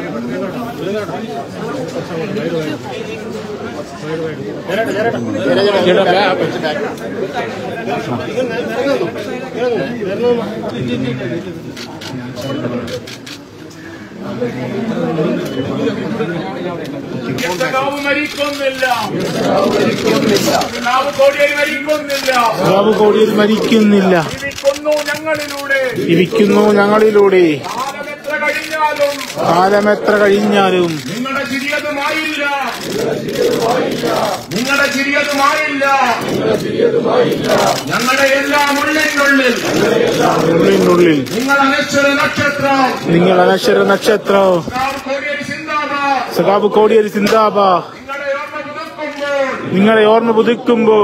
നാവ് മരിക്കുന്നില്ല നാവ് കോടിയേരി മരിക്കുന്നില്ല സഖാവ് കോടിയിൽ മരിക്കുന്നില്ല ജീവിക്കുന്നു ഞങ്ങളിലൂടെ ഇരിക്കുന്നു ഞങ്ങളിലൂടെ കാലമെത്ര കഴിഞ്ഞാലും കാലമെത്ര കഴിഞ്ഞാലും നിങ്ങളുടെ ചിരിയതുമായില്ല നിങ്ങളുടെ ചിരിയതുമായില്ല ഞങ്ങളുടെ എല്ലാം ഉള്ളിനുള്ളിൽ ഉള്ളിനുള്ളിൽ നിങ്ങൾ അനശ്വര നക്ഷത്രം നിങ്ങൾ അനശ്വര നക്ഷത്രം നാവ് കോടിയേരി സിന്ദാബാദ് സഖാബ് കോടിയേരി സിന്ദാബ നിങ്ങളുടെ ഓർമ്മ പുതുക്കുമ്പോൾ നിങ്ങളെ ഓർമ്മ പുതുക്കുമ്പോ